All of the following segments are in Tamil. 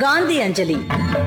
காந்தி அஞ்சலி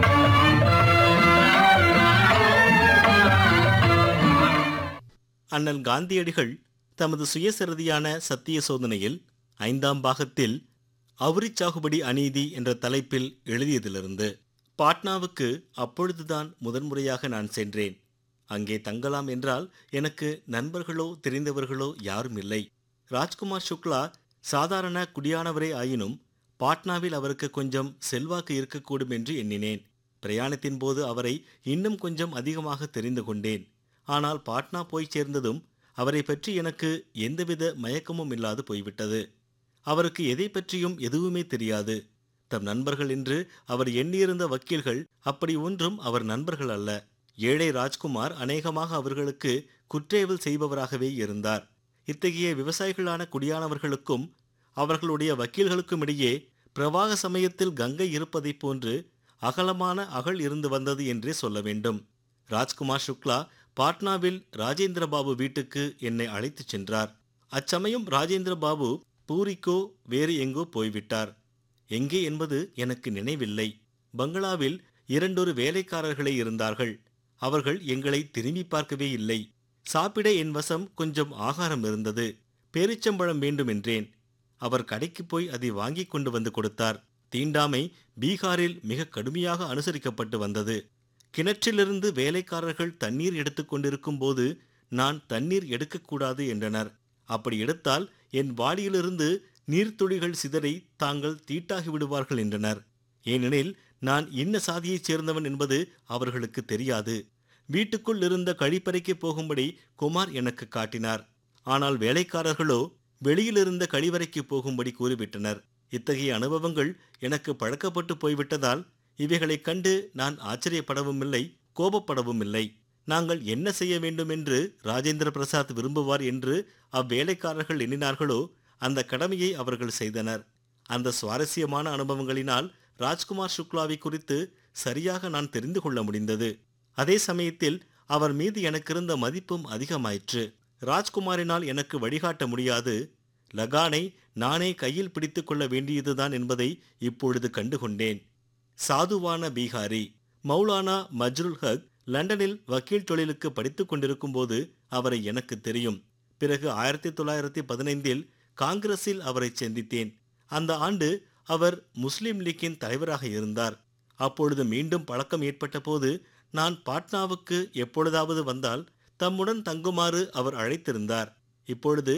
அண்ணல் காந்தியடிகள் தமது சுயசரிதியான சத்திய சோதனையில் ஐந்தாம் பாகத்தில் அவுரி சாகுபடி அநீதி என்ற தலைப்பில் எழுதியதிலிருந்து பாட்னாவுக்கு அப்பொழுதுதான் முதன்முறையாக நான் சென்றேன் அங்கே தங்கலாம் என்றால் எனக்கு நண்பர்களோ தெரிந்தவர்களோ யாரும் இல்லை ராஜ்குமார் சுக்லா சாதாரண குடியானவரே ஆயினும் பாட்னாவில் அவருக்கு கொஞ்சம் செல்வாக்கு இருக்கக்கூடும் என்று எண்ணினேன் பிரயாணத்தின் போது அவரை இன்னும் கொஞ்சம் அதிகமாக தெரிந்து கொண்டேன் ஆனால் பாட்னா போய் சேர்ந்ததும் அவரை பற்றி எனக்கு எந்தவித மயக்கமும் இல்லாது போய்விட்டது அவருக்கு எதை பற்றியும் எதுவுமே தெரியாது தம் நண்பர்கள் என்று அவர் எண்ணியிருந்த வக்கீல்கள் அப்படி ஒன்றும் அவர் நண்பர்கள் அல்ல ஏழை ராஜ்குமார் அநேகமாக அவர்களுக்கு குற்றேவல் செய்பவராகவே இருந்தார் இத்தகைய விவசாயிகளான குடியானவர்களுக்கும் அவர்களுடைய வக்கீல்களுக்கும் இடையே பிரவாக சமயத்தில் கங்கை இருப்பதைப் போன்று அகலமான அகல் இருந்து வந்தது என்றே சொல்ல வேண்டும் ராஜ்குமார் சுக்லா பாட்னாவில் ராஜேந்திர பாபு வீட்டுக்கு என்னை அழைத்துச் சென்றார் அச்சமயம் ராஜேந்திர பாபு பூரிக்கோ வேறு எங்கோ போய்விட்டார் எங்கே என்பது எனக்கு நினைவில்லை பங்களாவில் இரண்டொரு வேலைக்காரர்களே இருந்தார்கள் அவர்கள் எங்களை திரும்பி பார்க்கவே இல்லை சாப்பிட என் வசம் கொஞ்சம் ஆகாரம் இருந்தது பேரிச்சம்பழம் வேண்டும் என்றேன் அவர் கடைக்கு போய் அதை வாங்கி கொண்டு வந்து கொடுத்தார் தீண்டாமை பீகாரில் மிக கடுமையாக அனுசரிக்கப்பட்டு வந்தது கிணற்றிலிருந்து வேலைக்காரர்கள் தண்ணீர் எடுத்துக் கொண்டிருக்கும் போது நான் தண்ணீர் எடுக்கக்கூடாது என்றனர் அப்படி எடுத்தால் என் வாளியிலிருந்து நீர்த்துளிகள் சிதறி தாங்கள் தீட்டாகி விடுவார்கள் என்றனர் ஏனெனில் நான் இன்ன சாதியைச் சேர்ந்தவன் என்பது அவர்களுக்கு தெரியாது வீட்டுக்குள் இருந்த கழிப்பறைக்கு போகும்படி குமார் எனக்கு காட்டினார் ஆனால் வேலைக்காரர்களோ வெளியிலிருந்த கழிவறைக்கு போகும்படி கூறிவிட்டனர் இத்தகைய அனுபவங்கள் எனக்கு பழக்கப்பட்டு போய்விட்டதால் இவைகளைக் கண்டு நான் ஆச்சரியப்படவும் இல்லை கோபப்படவும் இல்லை நாங்கள் என்ன செய்ய வேண்டும் என்று ராஜேந்திர பிரசாத் விரும்புவார் என்று அவ்வேலைக்காரர்கள் எண்ணினார்களோ அந்த கடமையை அவர்கள் செய்தனர் அந்த சுவாரஸ்யமான அனுபவங்களினால் ராஜ்குமார் சுக்லாவை குறித்து சரியாக நான் தெரிந்து கொள்ள முடிந்தது அதே சமயத்தில் அவர் மீது எனக்கிருந்த மதிப்பும் அதிகமாயிற்று ராஜ்குமாரினால் எனக்கு வழிகாட்ட முடியாது லகானை நானே கையில் பிடித்துக் கொள்ள வேண்டியதுதான் என்பதை இப்பொழுது கண்டுகொண்டேன் சாதுவான பீகாரி மௌலானா மஜ்ருல் ஹக் லண்டனில் வக்கீல் தொழிலுக்கு படித்துக் கொண்டிருக்கும் போது அவரை எனக்கு தெரியும் பிறகு ஆயிரத்தி தொள்ளாயிரத்தி பதினைந்தில் காங்கிரஸில் அவரை சந்தித்தேன் அந்த ஆண்டு அவர் முஸ்லிம் லீக்கின் தலைவராக இருந்தார் அப்பொழுது மீண்டும் பழக்கம் ஏற்பட்ட போது நான் பாட்னாவுக்கு எப்பொழுதாவது வந்தால் தம்முடன் தங்குமாறு அவர் அழைத்திருந்தார் இப்பொழுது